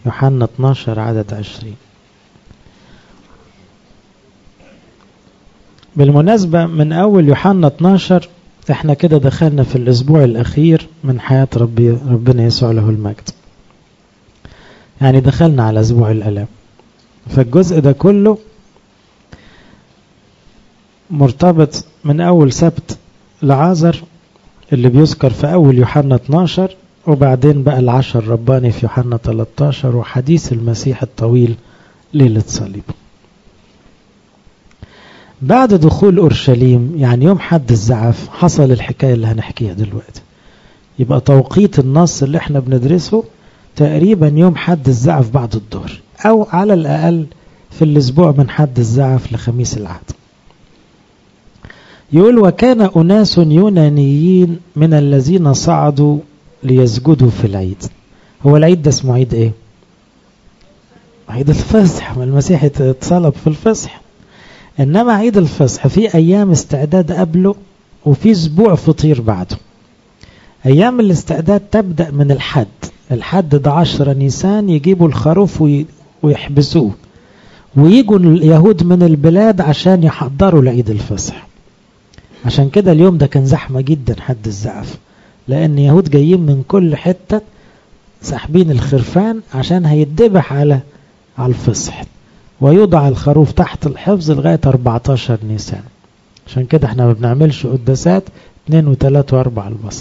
يوحنا 12 عدد 20 بالمناسبة من أول يوحنا 12 احنا كده دخلنا في الأسبوع الأخير من حياة ربي ربنا يسوع له المجد يعني دخلنا على أسبوع الألام فالجزء ده كله مرتبط من أول سبت لعازر اللي بيذكر في أول يوحنا 12 وبعدين بقى العشر رباني في يوحنا 13 وحديث المسيح الطويل ليلة صليبه بعد دخول أورشليم يعني يوم حد الزعف حصل الحكاية اللي هنحكيها دلوقتي يبقى توقيت النص اللي احنا بندرسه تقريبا يوم حد الزعف بعد الظهر أو على الأقل في الأسبوع من حد الزعف لخميس العهد يقول وكان أناس يونانيين من الذين صعدوا ليسجدوا في العيد هو العيد ده اسمه عيد ايه عيد الفصح المسيح اتصلب في الفصح انما عيد الفصح في ايام استعداد قبله وفي اسبوع فطير بعده ايام الاستعداد تبدأ من الحد الحد ده عشرة نيسان يجيبوا الخروف ويحبسوه ويجوا اليهود من البلاد عشان يحضروا لعيد الفصح عشان كده اليوم ده كان زحمة جدا حد الزعف لأن يهود جايين من كل حتة ساحبين الخرفان عشان هيتذبح على على الفصح ويوضع الخروف تحت الحفظ لغاية 14 نيسان عشان كده احنا ما بنعملش قداسات 2 و3 و4 البصر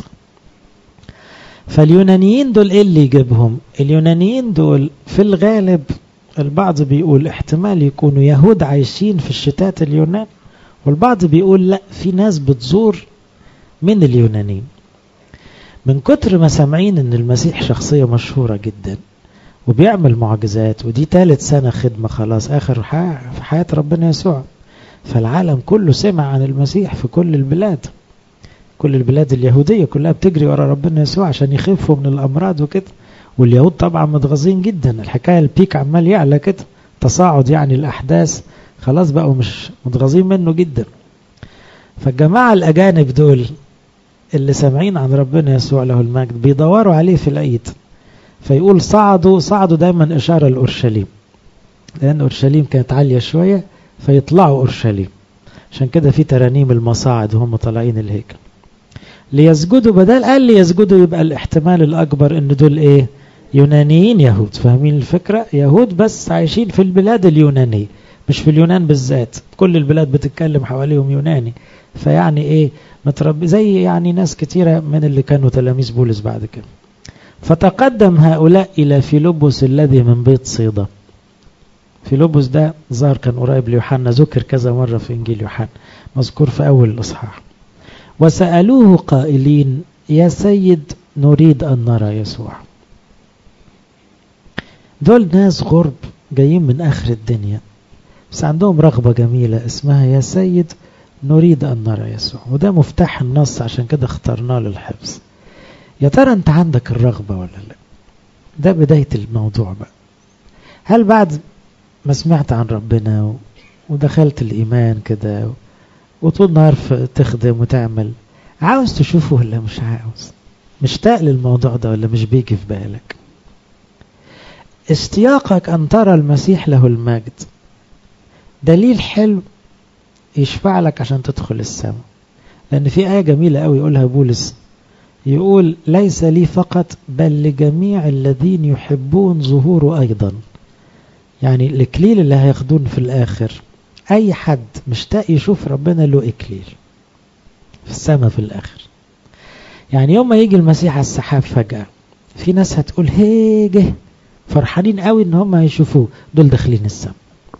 فاليونانيين دول ايه اللي يجيبهم اليونانيين دول في الغالب البعض بيقول احتمال يكونوا يهود عايشين في الشتات اليونان والبعض بيقول لا في ناس بتزور من اليونانيين من كتر ما سامعين ان المسيح شخصية مشهورة جدا وبيعمل معجزات ودي ثالث سنة خدمة خلاص اخر حياة في حياة ربنا يسوع فالعالم كله سمع عن المسيح في كل البلاد كل البلاد اليهودية كلها بتجري ورا ربنا يسوع عشان يخفوا من الأمراض وكده واليهود طبعا متغاظين جدا الحكاية البيك عمال يعلى كده تصاعد يعني الأحداث خلاص بقوا مش متغاظين منه جدا فالجماعة الأجانب دول اللي سامعين عن ربنا يسوع له المجد بيدوروا عليه في العيد فيقول صعدوا صعدوا دايما إشارة لأورشليم لأن أورشليم كانت عالية شوية فيطلعوا أورشليم عشان كده في ترانيم المصاعد وهم طالعين الهيكل ليسجدوا بدل قال ليسجدوا يبقى الاحتمال الأكبر إن دول إيه يونانيين يهود فاهمين الفكرة يهود بس عايشين في البلاد اليونانية مش في اليونان بالذات كل البلاد بتتكلم حواليهم يوناني فيعني ايه متربي زي يعني ناس كتيرة من اللي كانوا تلاميذ بولس بعد كده فتقدم هؤلاء إلى فيلبس الذي من بيت صيدا فيلبس ده ظهر كان قريب ليوحنا ذكر كذا مرة في إنجيل يوحنا مذكور في أول الإصحاح وسألوه قائلين يا سيد نريد أن نرى يسوع دول ناس غرب جايين من آخر الدنيا بس عندهم رغبة جميلة اسمها يا سيد نريد أن نرى يسوع وده مفتاح النص عشان كده اخترناه للحفظ يا ترى انت عندك الرغبة ولا لا ده بداية الموضوع بقى هل بعد ما سمعت عن ربنا ودخلت الإيمان كده وطول نهار تخدم وتعمل عاوز تشوفه ولا مش عاوز مشتاق للموضوع ده ولا مش بيجي في بالك اشتياقك أن ترى المسيح له المجد دليل حلو يشفع لك عشان تدخل السماء لأن في آية جميلة قوي يقولها بولس يقول ليس لي فقط بل لجميع الذين يحبون ظهوره أيضا يعني الإكليل اللي هياخدون في الآخر أي حد مشتاق يشوف ربنا له إكليل في السماء في الآخر يعني يوم ما يجي المسيح على السحاب فجأة في ناس هتقول هي جه فرحانين قوي ان هم هيشوفوه دول داخلين السماء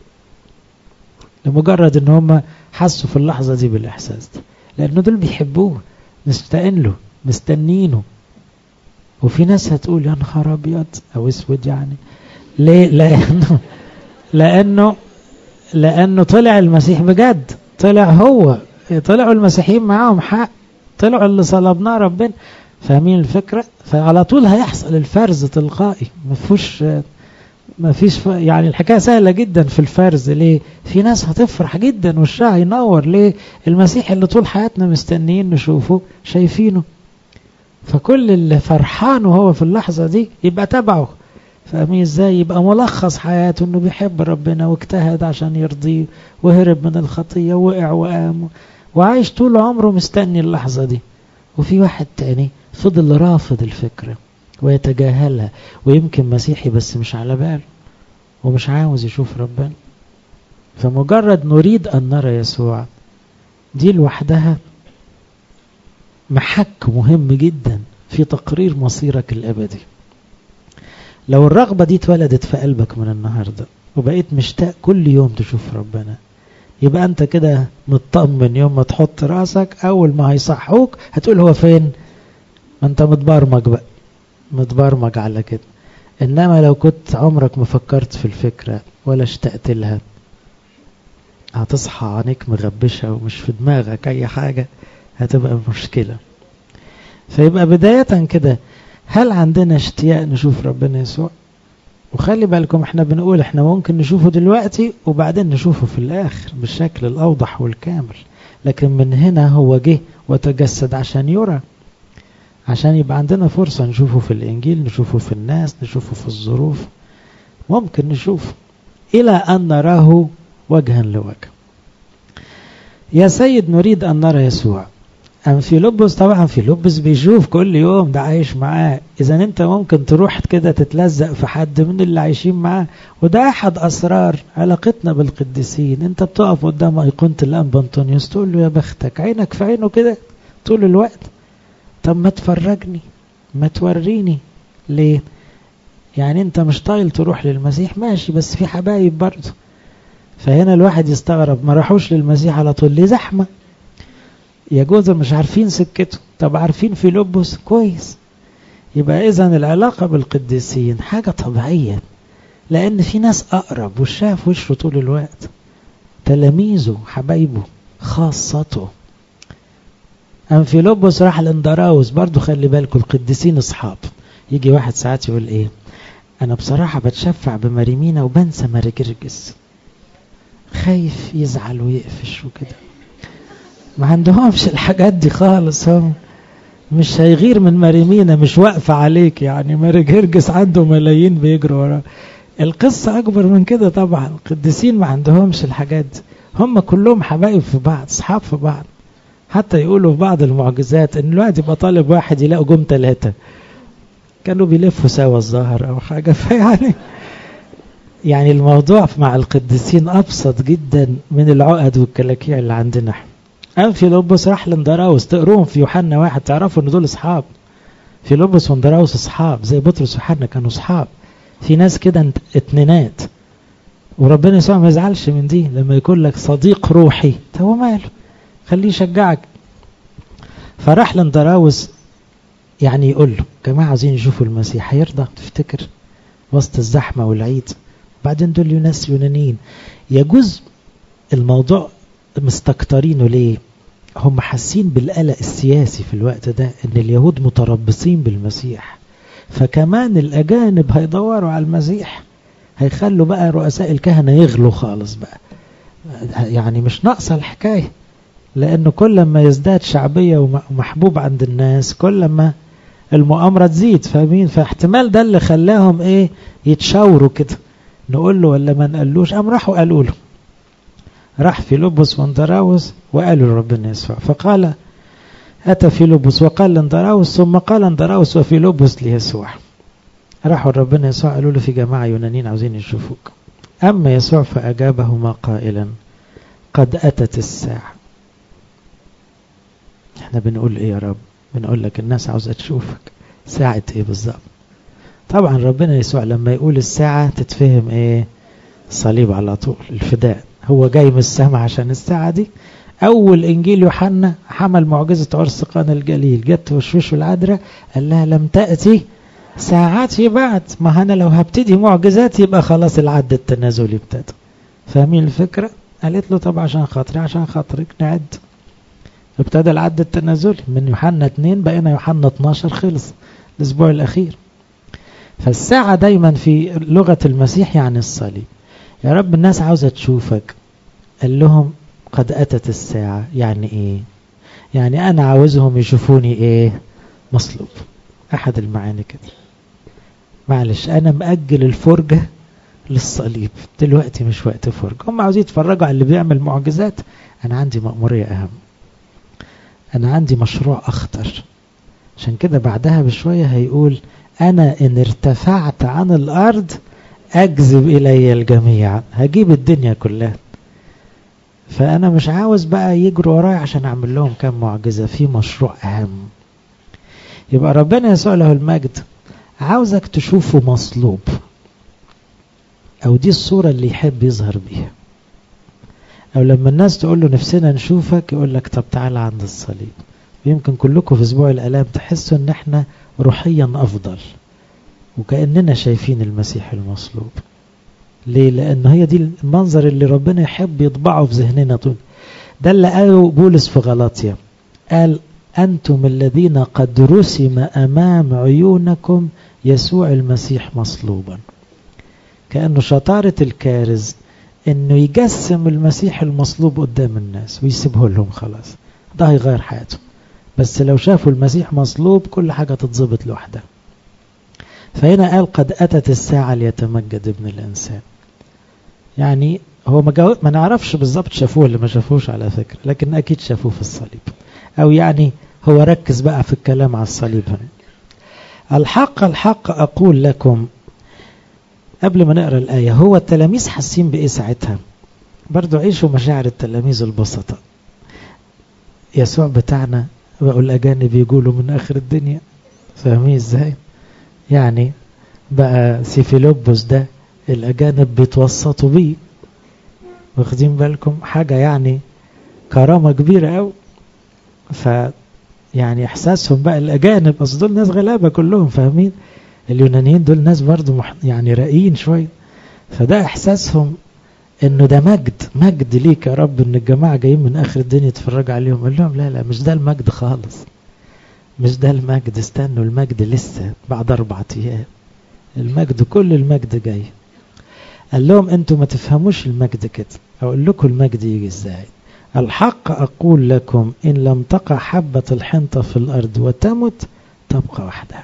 لمجرد ان هم حسوا في اللحظة دي بالإحساس ده لأنه دول بيحبوه مستقين له مستنينه وفي ناس هتقول يا نهار أبيض أو أسود يعني ليه لأنه لأنه لأنه طلع المسيح بجد طلع هو طلعوا المسيحيين معاهم حق طلعوا اللي صلبناه ربنا فاهمين الفكرة فعلى طول هيحصل الفرز تلقائي ما فيهوش ما فيش يعني الحكاية سهلة جدا في الفرز ليه في ناس هتفرح جدا وشها ينور ليه المسيح اللي طول حياتنا مستنيين نشوفه شايفينه فكل اللي فرحان وهو في اللحظة دي يبقى تبعه فاهمين ازاي يبقى ملخص حياته انه بيحب ربنا واجتهد عشان يرضيه وهرب من الخطية وقع وقام وعايش طول عمره مستني اللحظة دي وفي واحد تاني فضل رافض الفكرة ويتجاهلها ويمكن مسيحي بس مش على باله ومش عاوز يشوف ربنا فمجرد نريد أن نرى يسوع دي لوحدها محك مهم جدا في تقرير مصيرك الأبدي لو الرغبة دي اتولدت في قلبك من النهاردة وبقيت مشتاق كل يوم تشوف ربنا يبقى انت كده مطمن يوم ما تحط راسك اول ما هيصحوك هتقول هو فين ما انت متبرمج بقى متبرمج على كده انما لو كنت عمرك ما فكرت في الفكرة ولا اشتقت لها هتصحى عينيك مغبشة ومش في دماغك اي حاجة هتبقى مشكلة فيبقى بداية كده هل عندنا اشتياق نشوف ربنا يسوع وخلي بالكم احنا بنقول احنا ممكن نشوفه دلوقتي وبعدين نشوفه في الاخر بالشكل الاوضح والكامل لكن من هنا هو جه وتجسد عشان يرى عشان يبقى عندنا فرصة نشوفه في الانجيل نشوفه في الناس نشوفه في الظروف ممكن نشوفه الى ان نراه وجها لوجه يا سيد نريد ان نرى يسوع أم في لبس طبعا في لبس بيشوف كل يوم ده عايش معاه إذا أنت ممكن تروح كده تتلزق في حد من اللي عايشين معاه وده أحد أسرار علاقتنا بالقديسين أنت بتقف قدام أيقونة الأنبا أنطونيوس تقول له يا بختك عينك في عينه كده طول الوقت طب ما تفرجني ما توريني ليه يعني أنت مش طايل تروح للمسيح ماشي بس في حبايب برضه فهنا الواحد يستغرب ما راحوش للمسيح على طول ليه زحمه يجوز مش عارفين سكته طب عارفين في لبس كويس يبقى اذا العلاقة بالقديسين حاجة طبيعية لأن في ناس أقرب وشاف وشه طول الوقت تلاميذه حبايبه خاصته أنفيلوبوس راح لاندراوس برضو خلي بالكم القديسين أصحاب يجي واحد ساعات يقول إيه أنا بصراحة بتشفع بماريمينا وبنسى ماريجرجس خايف يزعل ويقفش وكده ما عندهمش الحاجات دي خالص هم مش هيغير من مريمينا مش واقفة عليك يعني ماري جرجس عنده ملايين بيجروا وراه القصة أكبر من كده طبعا القديسين ما عندهمش الحاجات دي هم كلهم حبايب في بعض أصحاب في بعض حتى يقولوا في بعض المعجزات إن الواحد يبقى طالب واحد يلاقوا جم ثلاثة كانوا بيلفوا سوا الظهر أو حاجة فيعني يعني الموضوع مع القديسين أبسط جدا من العقد والكلاكيع اللي عندنا احنا أنفيلوبوس راح لاندراوس تقروهم في يوحنا واحد تعرفوا ان دول اصحاب فيلوبوس واندراوس اصحاب زي بطرس ويوحنا كانوا اصحاب في ناس كده اتنينات وربنا يسوع ما يزعلش من دي لما يكون لك صديق روحي هو ماله خليه يشجعك فراح لاندراوس يعني يقول له جماعة عايزين يشوفوا المسيح هيرضى تفتكر وسط الزحمة والعيد وبعدين دول ناس يونانيين يجوز الموضوع مستكترينه ليه هم حاسين بالقلق السياسي في الوقت ده ان اليهود متربصين بالمسيح فكمان الاجانب هيدوروا على المسيح هيخلوا بقى رؤساء الكهنة يغلوا خالص بقى يعني مش ناقصة الحكاية لانه كل ما يزداد شعبية ومحبوب عند الناس كل ما المؤامرة تزيد فاهمين فاحتمال ده اللي خلاهم ايه يتشاوروا كده نقول له ولا ما نقلوش قام راحوا قالوا له راح فيلبس واندراوس وقالوا لربنا يسوع فقال أتى فيلبس وقال لاندراوس ثم قال اندراوس وفيلبس ليسوع راحوا ربنا يسوع قالوا له في جماعة يونانيين عاوزين يشوفوك أما يسوع فأجابهما قائلا قد أتت الساعة احنا بنقول ايه يا رب بنقول لك الناس عاوزة تشوفك ساعة ايه بالظبط طبعا ربنا يسوع لما يقول الساعة تتفهم ايه صليب على طول الفداء هو جاي من السماء عشان الساعة دي أول إنجيل يوحنا حمل معجزة عرس قانا الجليل جت وشوش العذراء قال لها لم تأتي ساعاتي بعد ما أنا لو هبتدي معجزات يبقى خلاص العد التنازلي ابتدى فاهمين الفكرة؟ قالت له طب عشان خاطري عشان خاطرك نعد ابتدى العد التنازلي من يوحنا 2 بقينا يوحنا 12 خلص الأسبوع الأخير فالساعة دايما في لغة المسيح يعني الصليب يا رب الناس عاوزة تشوفك قال لهم قد أتت الساعة يعني إيه يعني أنا عاوزهم يشوفوني إيه مصلوب أحد المعاني كده معلش أنا مأجل الفرجة للصليب دلوقتي مش وقت فرجة هم عاوزين يتفرجوا على اللي بيعمل معجزات أنا عندي مأمورية أهم أنا عندي مشروع أخطر عشان كده بعدها بشوية هيقول أنا إن ارتفعت عن الأرض أجذب إلي الجميع هجيب الدنيا كلها فأنا مش عاوز بقى يجروا ورايا عشان أعمل لهم كام معجزة في مشروع أهم يبقى ربنا يسوع له المجد عاوزك تشوفه مصلوب أو دي الصورة اللي يحب يظهر بيها أو لما الناس تقول له نفسنا نشوفك يقول لك طب تعالى عند الصليب يمكن كلكم في أسبوع الآلام تحسوا إن إحنا روحيا أفضل وكأننا شايفين المسيح المصلوب ليه؟ لأن هي دي المنظر اللي ربنا يحب يطبعه في ذهننا طول ده اللي قاله بولس في غلاطيا قال أنتم الذين قد رسم أمام عيونكم يسوع المسيح مصلوبا كأنه شطارة الكارز أنه يجسم المسيح المصلوب قدام الناس ويسيبه لهم خلاص ده هيغير حياته بس لو شافوا المسيح مصلوب كل حاجة تتظبط لوحدها فهنا قال قد أتت الساعة ليتمجد ابن الإنسان يعني هو ما, جو... ما نعرفش بالظبط شافوه ولا ما شافوش على فكرة لكن أكيد شافوه في الصليب أو يعني هو ركز بقى في الكلام على الصليب هنا الحق الحق أقول لكم قبل ما نقرأ الآية هو التلاميذ حاسين بإيه ساعتها برضو عيشوا مشاعر التلاميذ البسطة يسوع بتاعنا بقوا الأجانب يقولوا من آخر الدنيا فاهمين إزاي يعني بقى سيفيلوبوس ده الأجانب بيتوسطوا بيه واخدين بالكم حاجة يعني كرامة كبيرة أوي ف يعني إحساسهم بقى الأجانب أصل دول ناس غلابة كلهم فاهمين اليونانيين دول ناس برضو مح... يعني راقيين شوية فده إحساسهم إنه ده مجد مجد ليك يا رب إن الجماعة جايين من آخر الدنيا يتفرجوا عليهم قال لهم لا لا مش ده المجد خالص مش ده المجد استنوا المجد لسه بعد أربعة أيام المجد كل المجد جاي قال لهم انتوا ما تفهموش المجد كده اقول لكم المجد يجي ازاي الحق اقول لكم ان لم تقع حبة الحنطة في الارض وتمت تبقى وحدها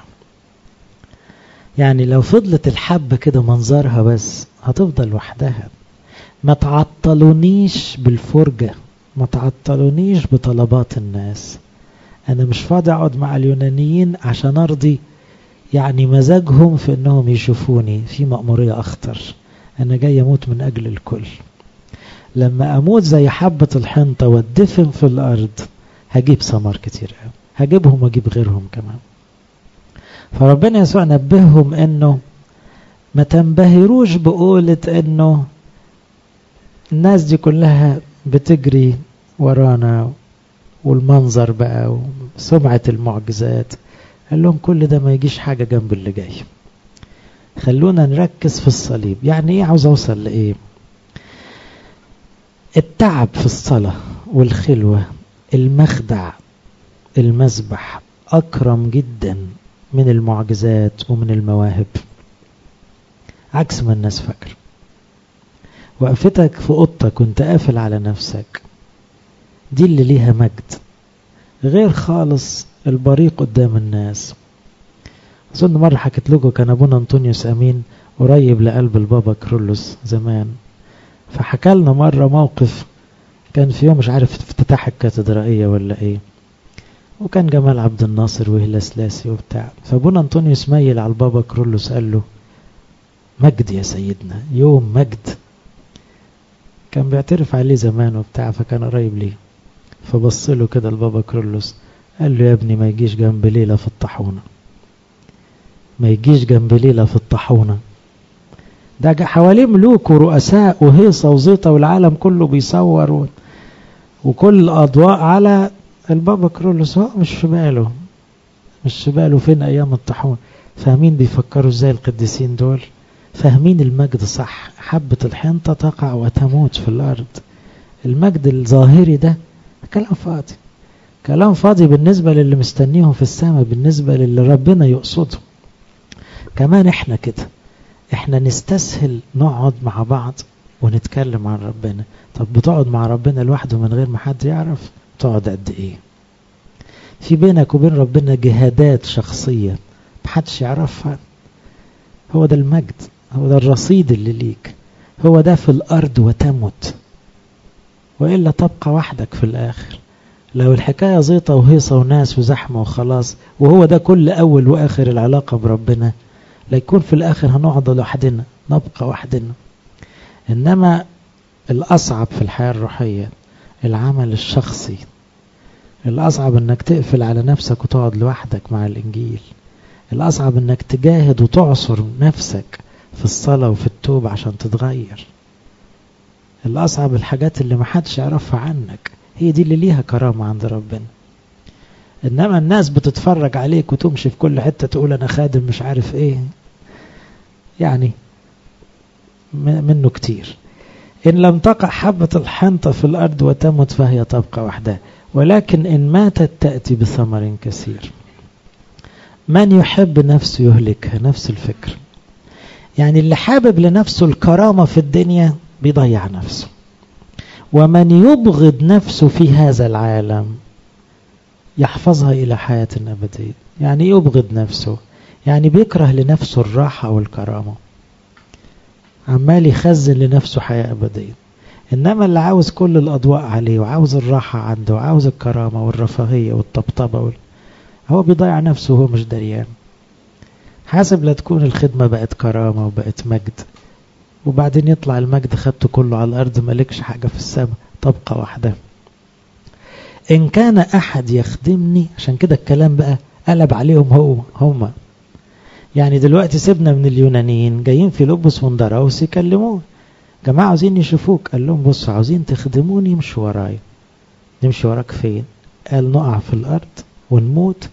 يعني لو فضلت الحبة كده منظرها بس هتفضل وحدها ما تعطلونيش بالفرجة ما تعطلونيش بطلبات الناس انا مش فاضي اقعد مع اليونانيين عشان ارضي يعني مزاجهم في انهم يشوفوني في مأمورية اخطر انا جاي اموت من اجل الكل لما اموت زي حبة الحنطة والدفن في الارض هجيب ثمر كتير قوي هجيبهم واجيب غيرهم كمان فربنا يسوع نبههم انه ما تنبهروش بقولة انه الناس دي كلها بتجري ورانا والمنظر بقى وسمعة المعجزات قال لهم كل ده ما يجيش حاجة جنب اللي جاي خلونا نركز في الصليب يعني ايه عاوز اوصل لايه التعب في الصلاة والخلوة المخدع المذبح أكرم جدا من المعجزات ومن المواهب عكس ما الناس فاكر وقفتك في اوضتك وانت قافل على نفسك دي اللي ليها مجد غير خالص البريق قدام الناس أظن مرة حكيت لكم كان أبونا أنطونيوس أمين قريب لقلب البابا كرولوس زمان فحكى لنا مرة موقف كان في يوم مش عارف افتتاح الكاتدرائية ولا ايه وكان جمال عبد الناصر وهلا سلاسي وبتاع فابونا أنطونيوس ميل على البابا كرولوس قال له مجد يا سيدنا يوم مجد كان بيعترف عليه زمان وبتاع فكان قريب ليه فبص له كده البابا كرولوس قال له يا ابني ما يجيش جنب ليلة في الطاحونة ما يجيش جنب ليلة في الطاحونة ده حواليه ملوك ورؤساء وهيصة وزيطة والعالم كله بيصور و... وكل الأضواء على البابا كرولوس هو مش في باله مش في باله فين أيام الطاحون فاهمين بيفكروا ازاي القديسين دول فاهمين المجد صح حبة الحنطة تقع وتموت في الأرض المجد الظاهري ده كلام فاضي كلام فاضي بالنسبة للي مستنيهم في السماء بالنسبة للي ربنا يقصده كمان احنا كده احنا نستسهل نقعد مع بعض ونتكلم عن ربنا طب بتقعد مع ربنا لوحده من غير ما حد يعرف تقعد قد ايه في بينك وبين ربنا جهادات شخصية محدش يعرفها هو ده المجد هو ده الرصيد اللي ليك هو ده في الأرض وتمت وإلا تبقى وحدك في الآخر لو الحكاية زيطة وهيصة وناس وزحمة وخلاص وهو ده كل أول وآخر العلاقة بربنا لا يكون في الآخر هنقعد لوحدنا نبقى وحدنا إنما الأصعب في الحياة الروحية العمل الشخصي الأصعب إنك تقفل على نفسك وتقعد لوحدك مع الإنجيل الأصعب إنك تجاهد وتعصر نفسك في الصلاة وفي التوبة عشان تتغير الأصعب الحاجات اللي محدش يعرفها عنك هي دي اللي ليها كرامة عند ربنا إنما الناس بتتفرج عليك وتمشي في كل حتة تقول أنا خادم مش عارف إيه يعني منه كتير إن لم تقع حبة الحنطة في الأرض وتمت فهي تبقى وحدها ولكن إن ماتت تأتي بثمر كثير من يحب نفسه يهلكها نفس الفكر يعني اللي حابب لنفسه الكرامة في الدنيا بيضيع نفسه ومن يبغض نفسه في هذا العالم يحفظها إلى حياة أبدية يعني يبغض نفسه يعني بيكره لنفسه الراحة والكرامة عمال يخزن لنفسه حياة أبدية إنما اللي عاوز كل الأضواء عليه وعاوز الراحة عنده وعاوز الكرامة والرفاهية والطبطبة وال... هو بيضيع نفسه وهو مش دريان حاسب لا تكون الخدمة بقت كرامة وبقت مجد وبعدين يطلع المجد خدته كله على الأرض مالكش حاجة في السماء تبقى واحدة إن كان أحد يخدمني عشان كده الكلام بقى قلب عليهم هو هم يعني دلوقتي سيبنا من اليونانيين جايين في لبس وندراوس يكلموه جماعة عاوزين يشوفوك قال لهم بصوا عاوزين تخدموني امشوا ورايا نمشي وراك فين قال نقع في الأرض ونموت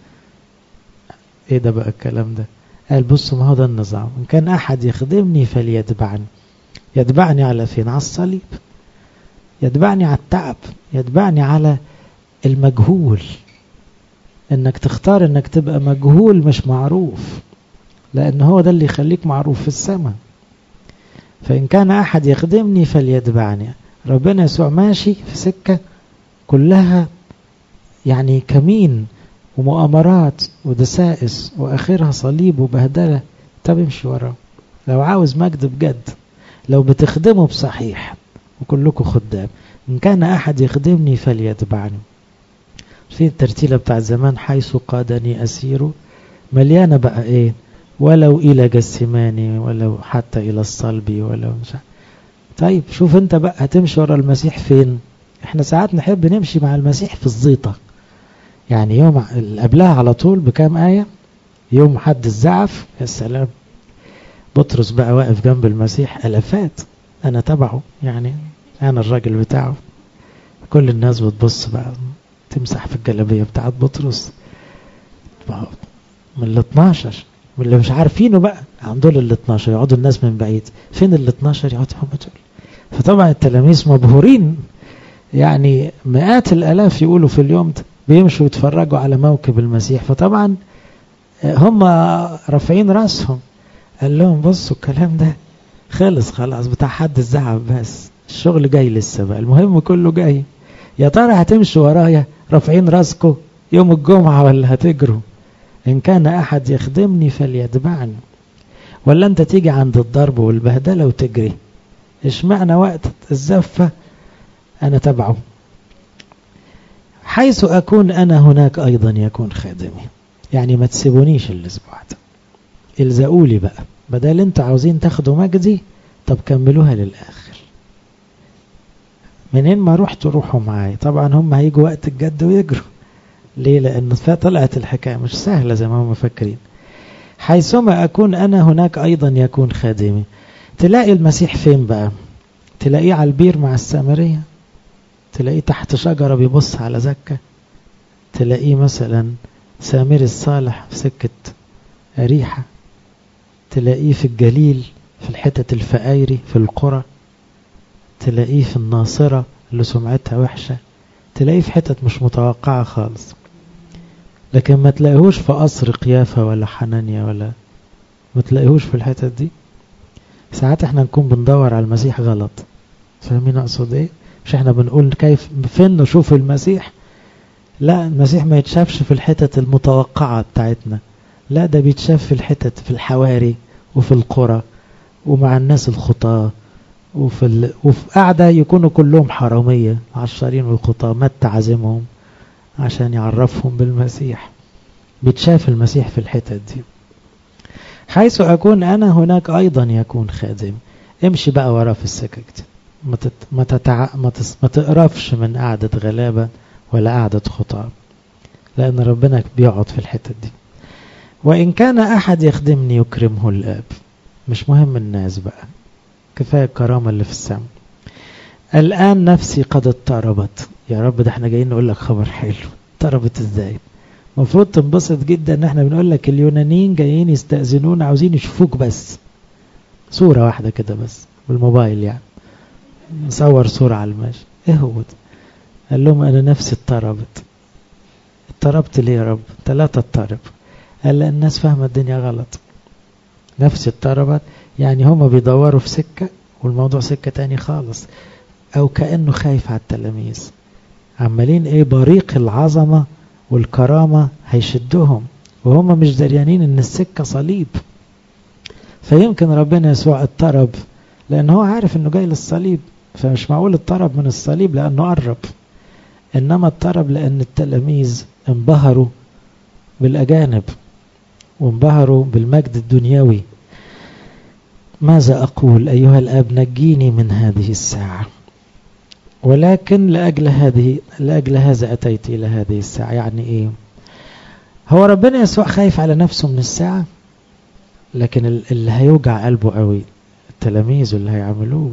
ايه ده بقى الكلام ده قال بصوا ما هو ده النظام إن كان أحد يخدمني فليتبعني يتبعني على فين على الصليب يتبعني على التعب يتبعني على المجهول انك تختار انك تبقى مجهول مش معروف لان هو ده اللي يخليك معروف في السماء فان كان احد يخدمني فليتبعني ربنا يسوع ماشي في سكة كلها يعني كمين ومؤامرات ودسائس واخرها صليب وبهدلة طب امشي وراه لو عاوز مجد بجد لو بتخدمه بصحيح وكلكم خدام إن كان أحد يخدمني فليتبعني في الترتيلة بتاع زمان حيث قادني أسير مليانة بقى إيه ولو إلى جسماني ولو حتى إلى الصلب ولو مش طيب شوف أنت بقى هتمشي ورا المسيح فين احنا ساعات نحب نمشي مع المسيح في الزيطة يعني يوم قبلها على طول بكام آية يوم حد الزعف يا سلام بطرس بقى واقف جنب المسيح ألفات أنا تبعه يعني أنا الراجل بتاعه كل الناس بتبص بقى تمسح في الجلابية بتاعت بطرس من ال 12 واللي مش عارفينه بقى عندول ال 12 يقعدوا الناس من بعيد فين ال 12 يقعدوا هم دول فطبعا التلاميذ مبهورين يعني مئات الالاف يقولوا في اليوم ده بيمشوا يتفرجوا على موكب المسيح فطبعا هم رافعين راسهم قال لهم بصوا الكلام ده خلص خلاص بتاع حد الزعب بس الشغل جاي لسه بقى المهم كله جاي يا ترى هتمشوا ورايا رافعين راسكم يوم الجمعة ولا هتجروا إن كان أحد يخدمني فليتبعني ولا أنت تيجي عند الضرب والبهدلة وتجري اشمعنى وقت الزفة أنا تبعه حيث أكون أنا هناك أيضا يكون خادمي يعني ما تسيبونيش الأسبوع ده الزقوا لي بقى بدل انتوا عاوزين تاخدوا مجدي طب كملوها للآخر منين ما رحتوا روحوا معايا طبعا هم هيجوا وقت الجد ويجروا ليه لأن طلعت الحكاية مش سهلة زي ما هم مفكرين حيثما أكون أنا هناك أيضا يكون خادمي تلاقي المسيح فين بقى تلاقيه على البير مع السامرية تلاقيه تحت شجرة بيبص على زكة تلاقيه مثلا سامري الصالح في سكة أريحة تلاقيه في الجليل في الحتت الفقايري في القرى تلاقيه في الناصرة اللي سمعتها وحشة تلاقيه في حتت مش متوقعة خالص لكن ما تلاقيهوش في قصر قيافة ولا حنانيا ولا ما تلاقيهوش في الحتت دي ساعات احنا نكون بندور على المسيح غلط فاهمين اقصد ايه مش احنا بنقول كيف فين نشوف المسيح لا المسيح ما يتشافش في الحتت المتوقعة بتاعتنا لا ده بيتشاف في الحتت في الحواري وفي القرى ومع الناس الخطاة وفي, ال... وفي قاعدة يكونوا كلهم حرامية عشرين والخطاة مات تعزمهم عشان يعرفهم بالمسيح بتشاف المسيح في الحتت دي حيث أكون أنا هناك أيضا يكون خادم امشي بقى وراه في السكك دي ما, تت... ما, تتع... ما, تس... ما تقرفش من قعدة غلابة ولا قعدة خطاة لأن ربنا بيقعد في الحتة دي وإن كان أحد يخدمني يكرمه الآب مش مهم الناس بقى كفاية الكرامة اللي في السماء الآن نفسي قد اضطربت يا رب ده احنا جايين نقول لك خبر حلو اضطربت ازاي المفروض تنبسط جدا ان احنا بنقول لك اليونانيين جايين يستأذنون عاوزين يشوفوك بس صورة واحدة كده بس بالموبايل يعني نصور صورة على الماشي ايه هو ده قال لهم انا نفسي اضطربت اضطربت ليه يا رب ثلاثة اضطرب قال لأن الناس فاهمة الدنيا غلط نفسي اضطربت يعني هما بيدوروا في سكة والموضوع سكة تاني خالص أو كأنه خايف على التلاميذ عمالين ايه بريق العظمة والكرامة هيشدهم وهم مش دريانين ان السكة صليب فيمكن ربنا يسوع اضطرب لان هو عارف انه جاي للصليب فمش معقول اضطرب من الصليب لانه قرب انما اضطرب لان التلاميذ انبهروا بالاجانب وانبهروا بالمجد الدنيوي ماذا اقول ايها الاب نجيني من هذه الساعه ولكن لأجل هذه لأجل هذا أتيت إلى هذه الساعة يعني إيه هو ربنا يسوع خايف على نفسه من الساعة لكن اللي هيوجع قلبه قوي التلاميذ اللي هيعملوه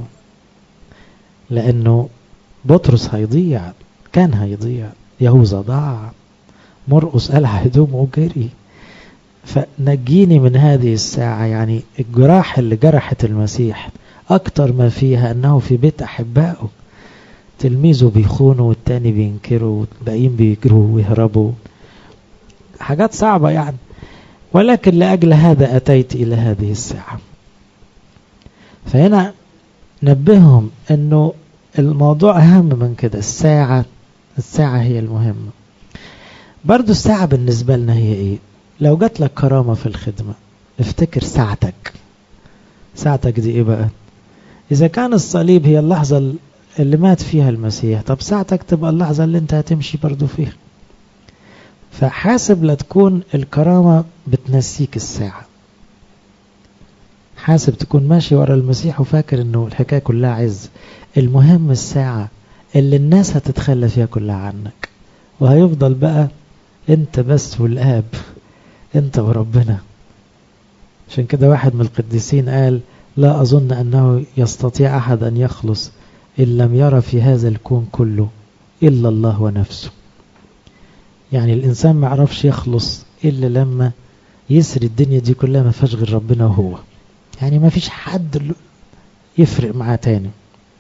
لأنه بطرس هيضيع كان هيضيع يهوذا ضاع مرقس قلع هدومه وجري فنجيني من هذه الساعة يعني الجراح اللي جرحت المسيح أكتر ما فيها أنه في بيت أحبائه تلميذه بيخونوا والتاني بينكروا والباقيين بيجروا ويهربوا حاجات صعبة يعني ولكن لأجل هذا أتيت إلى هذه الساعة فهنا نبههم أنه الموضوع أهم من كده الساعة الساعة هي المهمة برضو الساعة بالنسبة لنا هي إيه لو جات لك كرامة في الخدمة افتكر ساعتك ساعتك دي إيه بقى إذا كان الصليب هي اللحظة اللي مات فيها المسيح طب ساعتك تبقى اللحظة اللي انت هتمشي برضو فيها فحاسب لا تكون الكرامة بتنسيك الساعة حاسب تكون ماشي ورا المسيح وفاكر انه الحكاية كلها عز المهم الساعة اللي الناس هتتخلى فيها كلها عنك وهيفضل بقى انت بس والآب انت وربنا عشان كده واحد من القديسين قال لا أظن أنه يستطيع أحد أن يخلص إن لم يرى في هذا الكون كله إلا الله ونفسه يعني الإنسان ما يعرفش يخلص إلا لما يسري الدنيا دي كلها ما فيهاش غير ربنا وهو يعني ما فيش حد يفرق معاه تاني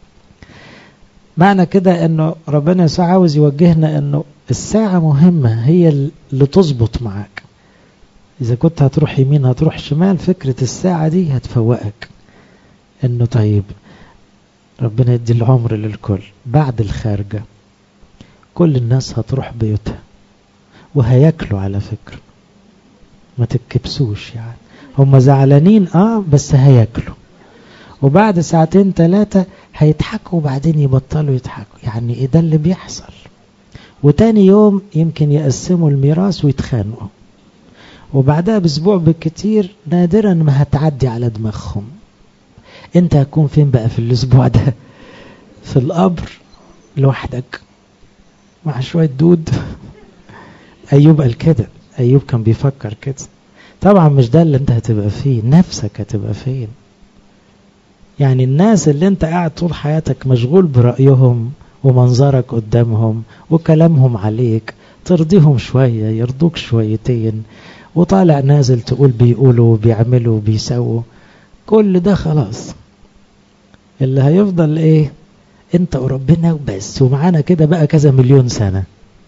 معنى كده انه ربنا يسوع عاوز يوجهنا انه الساعة مهمة هي اللي تظبط معاك اذا كنت هتروح يمين هتروح شمال فكرة الساعة دي هتفوقك انه طيب ربنا يدي العمر للكل بعد الخارجة كل الناس هتروح بيوتها وهياكلوا على فكرة ما تتكبسوش يعني هم زعلانين اه بس هياكلوا وبعد ساعتين ثلاثة هيضحكوا وبعدين يبطلوا يضحكوا يعني ايه ده اللي بيحصل وتاني يوم يمكن يقسموا الميراث ويتخانقوا وبعدها باسبوع بالكتير نادرا ما هتعدي على دماغهم انت هتكون فين بقى في الاسبوع ده في القبر لوحدك مع شوية دود ايوب قال كده ايوب كان بيفكر كده طبعا مش ده اللي انت هتبقى فيه نفسك هتبقى فين يعني الناس اللي انت قاعد طول حياتك مشغول برأيهم ومنظرك قدامهم وكلامهم عليك ترضيهم شوية يرضوك شويتين وطالع نازل تقول بيقولوا وبيعملوا وبيسووا كل ده خلاص اللي هيفضل ايه انت وربنا وبس ومعانا كده بقى كذا مليون سنة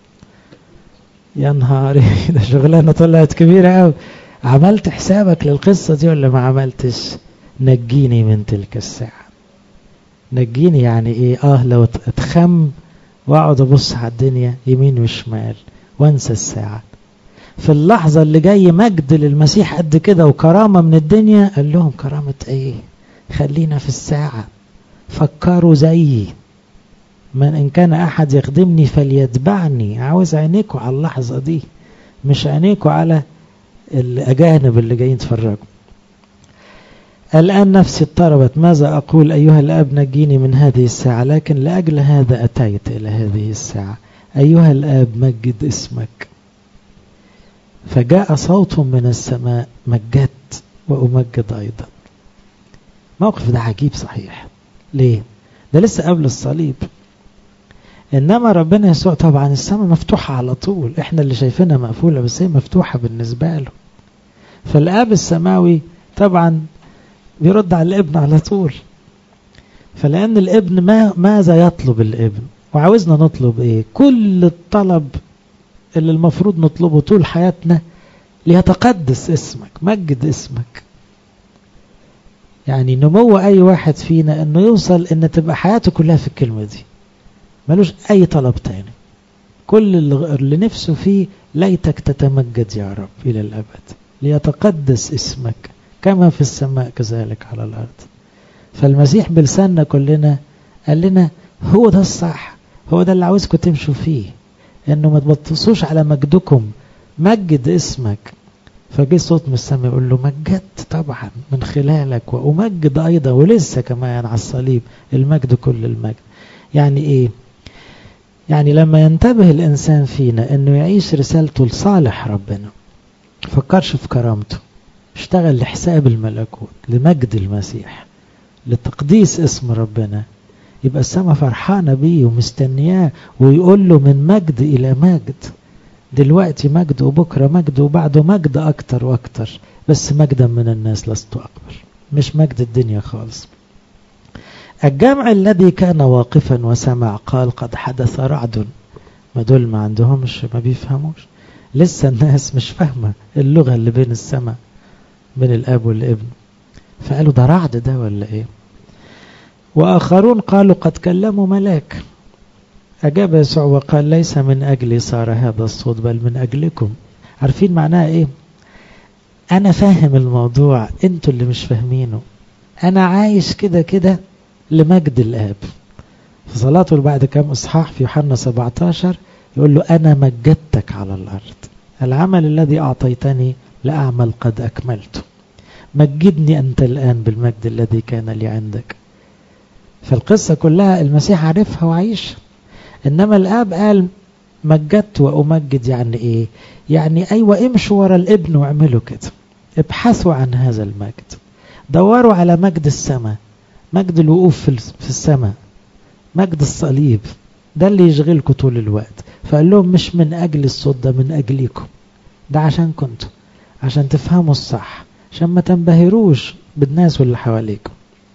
يا نهاري ده شغلانة طلعت كبيرة قوي عملت حسابك للقصة دي ولا ما عملتش نجيني من تلك الساعة نجيني يعني ايه اه لو اتخم واقعد ابص على الدنيا يمين وشمال وانسى الساعة في اللحظة اللي جاي مجد للمسيح قد كده وكرامة من الدنيا قال لهم كرامة ايه خلينا في الساعة فكروا زيي من إن كان أحد يخدمني فليتبعني عاوز عينيكوا على اللحظة دي مش عينيكوا على الأجانب اللي جايين يتفرجوا الآن نفسي اضطربت ماذا أقول أيها الأب نجيني من هذه الساعة لكن لأجل هذا أتيت إلى هذه الساعة أيها الآب مجد اسمك فجاء صوت من السماء مجدت وأمجد أيضا موقف ده عجيب صحيح ليه ده لسه قبل الصليب إنما ربنا يسوع طبعا السماء مفتوحة على طول إحنا اللي شايفينها مقفولة بس هي مفتوحة بالنسبة له فالآب السماوي طبعا بيرد على الابن على طول فلأن الابن ما ماذا يطلب الابن وعاوزنا نطلب ايه كل الطلب اللي المفروض نطلبه طول حياتنا ليتقدس اسمك مجد اسمك يعني نمو اي واحد فينا انه يوصل ان تبقى حياته كلها في الكلمة دي ملوش اي طلب تاني كل اللي نفسه فيه ليتك تتمجد يا رب الى الابد ليتقدس اسمك كما في السماء كذلك على الارض فالمسيح بلساننا كلنا قال لنا هو ده الصح هو ده اللي عاوزكم تمشوا فيه انه ما تبطسوش على مجدكم مجد اسمك فجه صوت من السماء يقول له مجدت طبعا من خلالك وأمجد أيضا ولسه كمان على الصليب المجد كل المجد يعني إيه يعني لما ينتبه الإنسان فينا أنه يعيش رسالته لصالح ربنا فكرش في كرامته اشتغل لحساب الملكوت لمجد المسيح لتقديس اسم ربنا يبقى السماء فرحانة بيه ومستنياه ويقول له من مجد إلى مجد دلوقتي مجد وبكرة مجد وبعده مجد أكتر وأكتر بس مجدا من الناس لست أقبل مش مجد الدنيا خالص الجمع الذي كان واقفا وسمع قال قد حدث رعد ما دول ما عندهمش ما بيفهموش لسه الناس مش فاهمة اللغة اللي بين السماء بين الأب والابن فقالوا ده رعد ده ولا ايه وآخرون قالوا قد كلموا ملاك أجاب يسوع وقال ليس من أجلي صار هذا الصوت بل من أجلكم عارفين معناها إيه أنا فاهم الموضوع أنتوا اللي مش فاهمينه أنا عايش كده كده لمجد الآب في صلاته بعد كام إصحاح في يوحنا 17 يقول له أنا مجدتك على الأرض العمل الذي أعطيتني لأعمل قد أكملته مجدني أنت الآن بالمجد الذي كان لي عندك فالقصة كلها المسيح عارفها وعايشها إنما الآب قال مجدت وأمجد يعني إيه يعني أيوة امشوا ورا الابن واعملوا كده ابحثوا عن هذا المجد دوروا على مجد السماء مجد الوقوف في السماء مجد الصليب ده اللي يشغلكم طول الوقت فقال لهم مش من أجل الصوت ده من أجلكم ده عشان كنتوا عشان تفهموا الصح عشان ما تنبهروش بالناس واللي حواليكم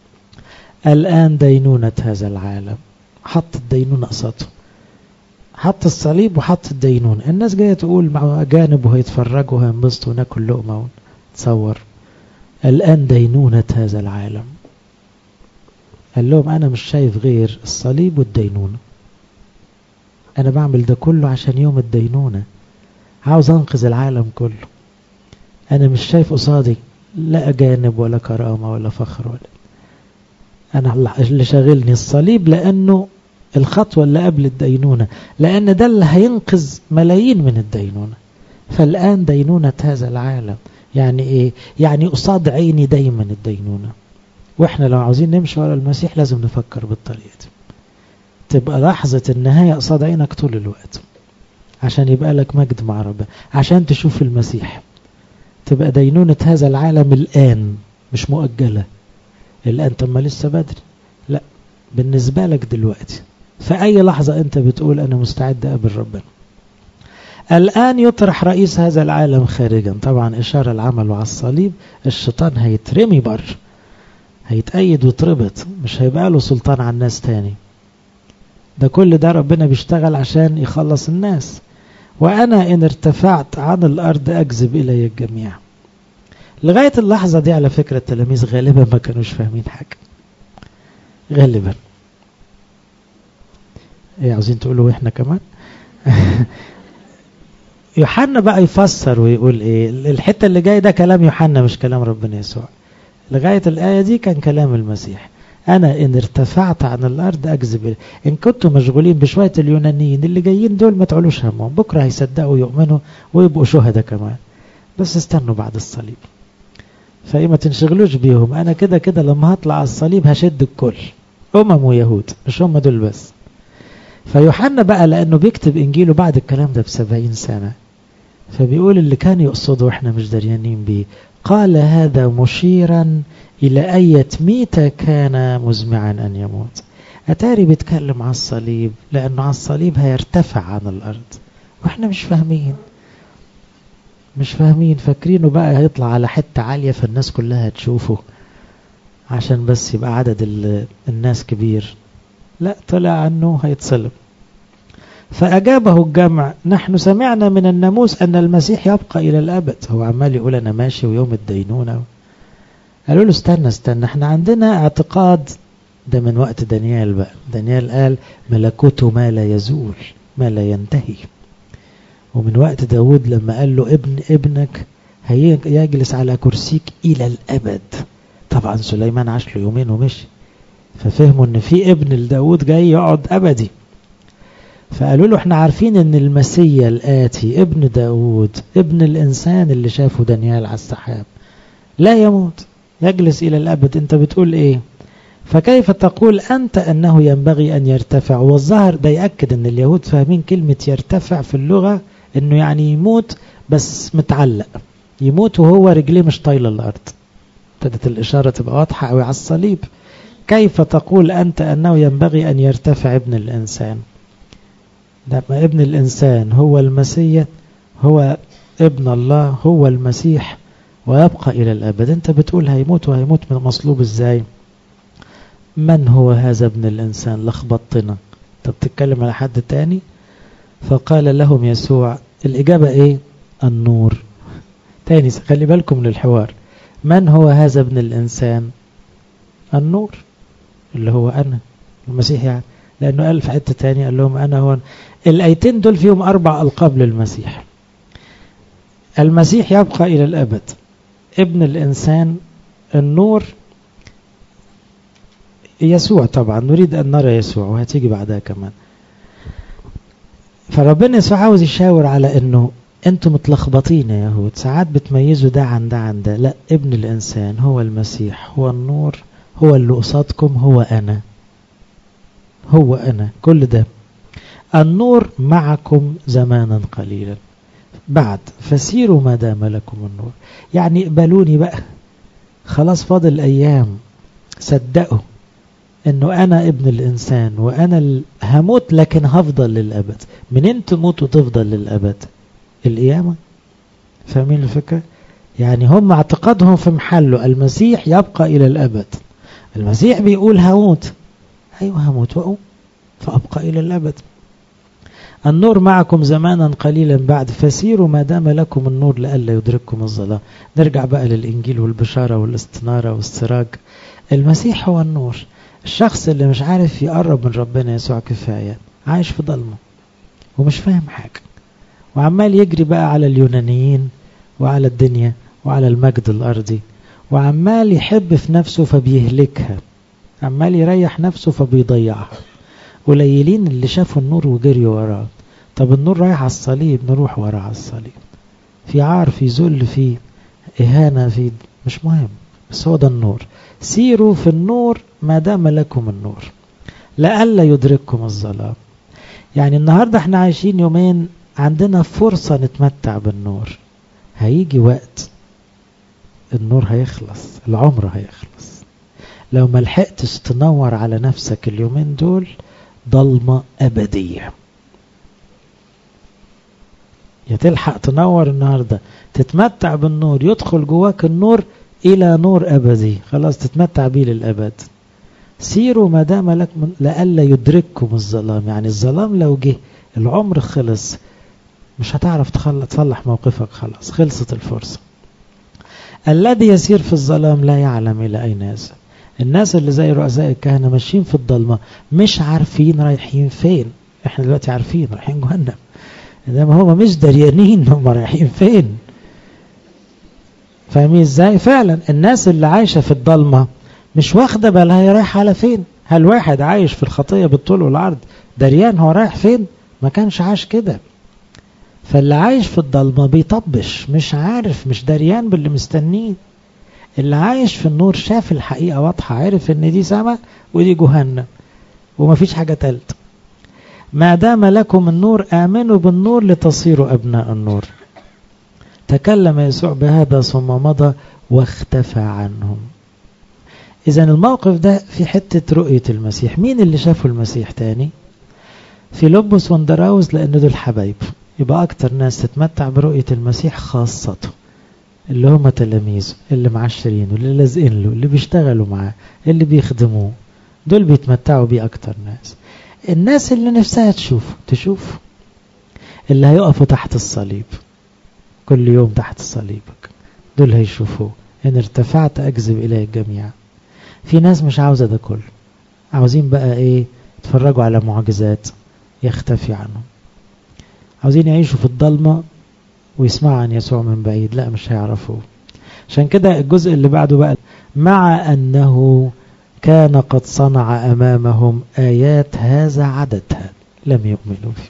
الآن دينونة هذا العالم حط الدينونة قصته حط الصليب وحط الدينونة الناس جاية تقول مع أجانب وهيتفرجوا وهينبسطوا وناكل لقمة تصور الآن دينونة هذا العالم قال لهم أنا مش شايف غير الصليب والدينونة أنا بعمل ده كله عشان يوم الدينونة عاوز أنقذ العالم كله أنا مش شايف قصادي لا أجانب ولا كرامة ولا فخر ولا أنا اللي شاغلني الصليب لأنه الخطوة اللي قبل الدينونة لأن ده اللي هينقذ ملايين من الدينونة فالآن دينونة هذا العالم يعني إيه؟ يعني قصاد عيني دايما الدينونة وإحنا لو عاوزين نمشي ورا المسيح لازم نفكر بالطريقة دي تبقى لحظة النهاية قصاد عينك طول الوقت عشان يبقى لك مجد مع ربنا عشان تشوف المسيح تبقى دينونة هذا العالم الآن مش مؤجلة الآن طب ما لسه بدري لا بالنسبة لك دلوقتي في أي لحظة أنت بتقول أنا مستعد أقابل ربنا الآن يطرح رئيس هذا العالم خارجا طبعا إشارة العمل على الصليب الشيطان هيترمي بر هيتأيد ويتربط مش هيبقى له سلطان على الناس تاني ده كل ده ربنا بيشتغل عشان يخلص الناس وأنا إن ارتفعت عن الأرض أجذب إلي الجميع لغاية اللحظة دي على فكرة التلاميذ غالبا ما كانوش فاهمين حاجة غالبا ايه عاوزين تقولوا احنا كمان يوحنا بقى يفسر ويقول ايه الحتة اللي جاي ده كلام يوحنا مش كلام ربنا يسوع لغاية الآية دي كان كلام المسيح أنا إن ارتفعت عن الأرض أكذب إن كنتم مشغولين بشوية اليونانيين اللي جايين دول ما تعلوش همهم بكرة هيصدقوا يؤمنوا ويبقوا شهداء كمان بس استنوا بعد الصليب فإيه ما تنشغلوش بيهم أنا كده كده لما هطلع على الصليب هشد الكل أمم ويهود مش هم دول بس فيوحنا بقى لأنه بيكتب إنجيله بعد الكلام ده بسبعين سنة فبيقول اللي كان يقصده احنا مش دريانين بيه قال هذا مشيرا إلى أية ميتة كان مزمعا أن يموت أتاري بيتكلم على الصليب لأنه على الصليب هيرتفع عن الأرض وإحنا مش فاهمين مش فاهمين فاكرينه بقى هيطلع على حتة عالية فالناس كلها تشوفه عشان بس يبقى عدد الناس كبير لا طلع عنه هيتصلب فأجابه الجمع نحن سمعنا من الناموس أن المسيح يبقى إلى الأبد هو عمال يقول أنا ماشي ويوم الدينونة قالوا له استنى استنى احنا عندنا اعتقاد ده من وقت دانيال بقى دانيال قال ملكوته ما لا يزول ما لا ينتهي ومن وقت داود لما قال له ابن ابنك هيجلس على كرسيك إلى الأبد طبعا سليمان عاش له يومين ومشي ففهموا ان في ابن لداود جاي يقعد أبدي فقالوا له احنا عارفين ان المسيا الآتي ابن داود ابن الإنسان اللي شافه دانيال على السحاب لا يموت يجلس إلى الأبد أنت بتقول إيه فكيف تقول أنت أنه ينبغي أن يرتفع والظاهر ده يأكد أن اليهود فاهمين كلمة يرتفع في اللغة أنه يعني يموت بس متعلق يموت وهو رجليه مش طايلة الأرض ابتدت الإشارة تبقى واضحة أوي على الصليب كيف تقول أنت أنه ينبغي أن يرتفع ابن الإنسان لما ابن الإنسان هو المسيح هو ابن الله هو المسيح ويبقى إلى الأبد أنت بتقول هيموت وهيموت من مصلوب إزاي من هو هذا ابن الإنسان لخبطتنا أنت بتتكلم على حد تاني فقال لهم يسوع الإجابة إيه النور تاني خلي بالكم من الحوار من هو هذا ابن الإنسان النور اللي هو أنا المسيح يعني لأنه قال في حتة تانية قال لهم أنا هو الآيتين دول فيهم أربع ألقاب للمسيح المسيح يبقى إلى الأبد ابن الإنسان النور يسوع طبعا نريد أن نرى يسوع وهتيجي بعدها كمان فربنا يسوع عاوز يشاور على أنه أنتم متلخبطين يا يهود ساعات بتميزوا ده عن ده عن ده لا ابن الإنسان هو المسيح هو النور هو اللي قصادكم هو أنا هو أنا كل ده النور معكم زمانا قليلا بعد فسيروا ما دام لكم النور يعني اقبلوني بقى خلاص فاضل أيام صدقوا انه انا ابن الانسان وانا هموت لكن هفضل للابد منين تموت وتفضل للابد القيامه فاهمين الفكره يعني هم اعتقادهم في محله المسيح يبقى الى الابد المسيح بيقول هموت ايوه هموت واقوم فابقى الى الابد النور معكم زمانا قليلا بعد فسيروا ما دام لكم النور لئلا يدرككم الظلام نرجع بقى للإنجيل والبشارة والاستنارة والسراج المسيح هو النور الشخص اللي مش عارف يقرب من ربنا يسوع كفاية عايش في ضلمة ومش فاهم حاجة وعمال يجري بقى على اليونانيين وعلى الدنيا وعلى المجد الأرضي وعمال يحب في نفسه فبيهلكها عمال يريح نفسه فبيضيعها قليلين اللي شافوا النور وجريوا وراه طب النور رايح على الصليب نروح وراه على الصليب في عار في ذل في إهانة في مش مهم بس هو ده النور سيروا في النور ما دام لكم النور لئلا يدرككم الظلام يعني النهاردة احنا عايشين يومين عندنا فرصة نتمتع بالنور هيجي وقت النور هيخلص العمر هيخلص لو ما لحقتش تنور على نفسك اليومين دول ضلمة أبدية يا تلحق تنور النهاردة تتمتع بالنور يدخل جواك النور إلى نور أبدي خلاص تتمتع بيه للأبد سيروا ما دام لكم لئلا يدرككم الظلام يعني الظلام لو جه العمر خلص مش هتعرف تصلح موقفك خلاص خلصت الفرصة الذي يسير في الظلام لا يعلم إلى أين يذهب الناس اللي زي رؤساء الكهنة ماشيين في الضلمة مش عارفين رايحين فين احنا دلوقتي عارفين رايحين جهنم انما هم مش دريانين هم رايحين فين فاهمين ازاي فعلا الناس اللي عايشة في الضلمة مش واخدة بالها هي رايحة على فين هل واحد عايش في الخطية بالطول والعرض دريان هو رايح فين ما كانش عايش كده فاللي عايش في الضلمة بيطبش مش عارف مش دريان باللي مستنيه اللي عايش في النور شاف الحقيقة واضحة عرف ان دي سما ودي جهنم ومفيش حاجة تالتة ما دام لكم النور آمنوا بالنور لتصيروا أبناء النور تكلم يسوع بهذا ثم مضى واختفى عنهم إذا الموقف ده في حتة رؤية المسيح مين اللي شافوا المسيح تاني في لبس وندراوز لأن دول حبايب يبقى أكتر ناس تتمتع برؤية المسيح خاصته اللي هم تلاميذه اللي معشرينه اللي لازقين له اللي بيشتغلوا معاه اللي بيخدموه دول بيتمتعوا بيه أكتر ناس الناس اللي نفسها تشوفه تشوفه اللي هيقفوا تحت الصليب كل يوم تحت صليبك دول هيشوفوه إن ارتفعت أجذب إليه الجميع في ناس مش عاوزة ده كله عاوزين بقى إيه يتفرجوا على معجزات يختفي عنهم عاوزين يعيشوا في الضلمة ويسمعوا عن يسوع من بعيد لا مش هيعرفوه عشان كده الجزء اللي بعده بقى مع أنه كان قد صنع أمامهم آيات هذا عددها لم يؤمنوا به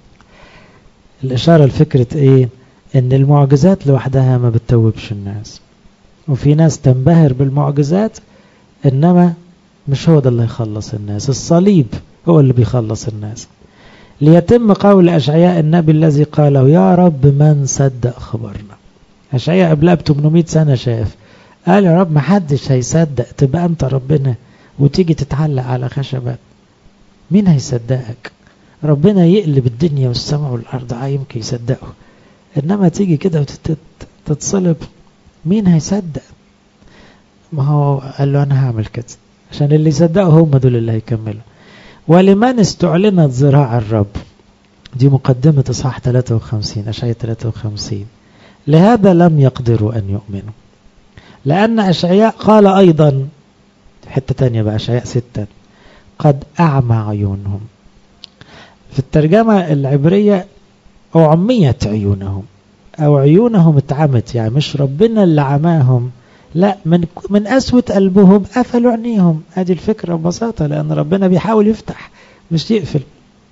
الإشارة لفكرة إيه إن المعجزات لوحدها ما بتتوبش الناس وفي ناس تنبهر بالمعجزات إنما مش هو ده اللي يخلص الناس الصليب هو اللي بيخلص الناس ليتم قول أشعياء النبي الذي قاله يا رب من صدق خبرنا أشعياء قبلها ب 800 سنة شاف قال يا رب ما حدش هيصدق تبقى أنت ربنا وتيجي تتعلق على خشبة مين هيصدقك ربنا يقلب الدنيا والسماء والأرض آه يمكن يصدقه إنما تيجي كده وتتصلب مين هيصدق ما هو قال له أنا هعمل كده عشان اللي يصدقوا هم دول اللي هيكملوا ولمن استعلنت ذراع الرب دي مقدمة إصحاح 53 أشعية 53 لهذا لم يقدروا أن يؤمنوا لأن أشعياء قال أيضا حتة تانية بقى أشعياء ستة قد أعمى عيونهم في الترجمة العبرية أعميت عيونهم أو عيونهم اتعمت يعني مش ربنا اللي عماهم لا من من قسوة قلبهم قفلوا عينيهم ادي الفكرة ببساطة لأن ربنا بيحاول يفتح مش يقفل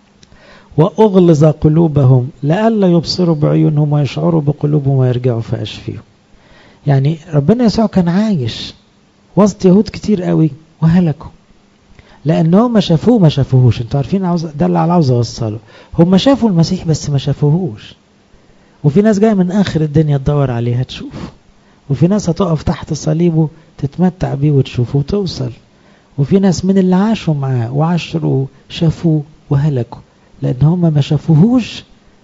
وأغلظ قلوبهم لئلا يبصروا بعيونهم ويشعروا بقلوبهم ويرجعوا فأشفيهم يعني ربنا يسوع كان عايش وسط يهود كتير قوي وهلكوا لأن هم شافوه ما شافوهوش انتوا عارفين عاوز ده اللي عاوز أوصله هم شافوا المسيح بس ما شافوهوش وفي ناس جاية من آخر الدنيا تدور عليه هتشوفه وفي ناس هتقف تحت صليبه تتمتع بيه وتشوفه وتوصل وفي ناس من اللي عاشوا معاه وعاشروا شافوه وهلكوا لأن هم ما شافوهوش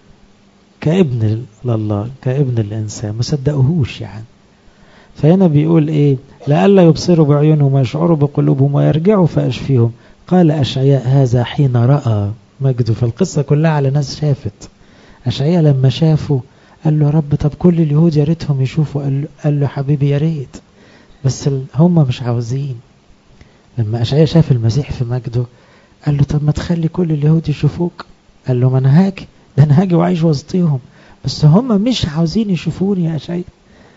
كابن لله كابن الإنسان ما صدقوهوش يعني فهنا بيقول إيه لئلا يبصروا بعيونهم ويشعروا بقلوبهم ويرجعوا فأشفيهم قال أشعياء هذا حين رأى مجده فالقصة كلها على ناس شافت أشعياء لما شافوا قال له يا رب طب كل اليهود يا ريتهم يشوفوا قال له, قال له حبيبي يا ريت بس هم مش عاوزين لما أشعياء شاف المسيح في مجده قال له طب ما تخلي كل اليهود يشوفوك قال له ما انا هاجي ده انا هاجي وعايش وسطيهم بس هم مش عاوزين يشوفوني يا أشعياء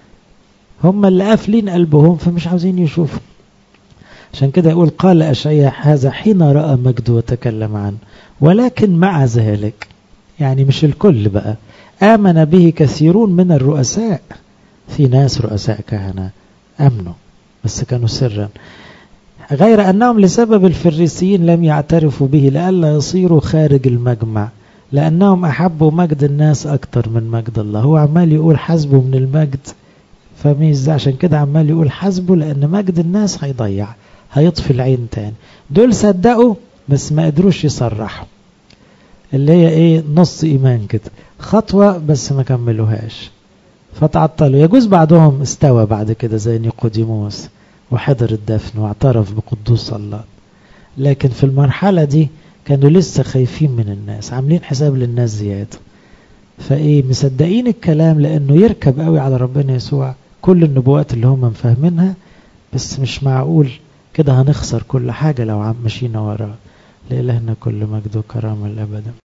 هم اللي قافلين قلبهم فمش عاوزين يشوفوا عشان كده يقول قال أشعياء هذا حين رأى مجده وتكلم عنه ولكن مع ذلك يعني مش الكل بقى آمن به كثيرون من الرؤساء في ناس رؤساء كهنة أمنوا بس كانوا سرا غير أنهم لسبب الفريسيين لم يعترفوا به لئلا يصيروا خارج المجمع لأنهم أحبوا مجد الناس أكتر من مجد الله هو عمال يقول حسبه من المجد فميز عشان كده عمال يقول حسبه لأن مجد الناس هيضيع هيطفي العين تاني دول صدقوا بس ما قدروش يصرحوا اللي هي ايه نص ايمان كده خطوة بس ما كملوهاش فتعطلوا يجوز بعضهم استوى بعد كده زي نيقوديموس وحضر الدفن واعترف بقدوس الله لكن في المرحلة دي كانوا لسه خايفين من الناس عاملين حساب للناس زيادة فايه مصدقين الكلام لانه يركب قوي على ربنا يسوع كل النبوات اللي هم مفهمينها بس مش معقول كده هنخسر كل حاجة لو عم مشينا وراه لإلهنا كل مجد وكرامة الأبدا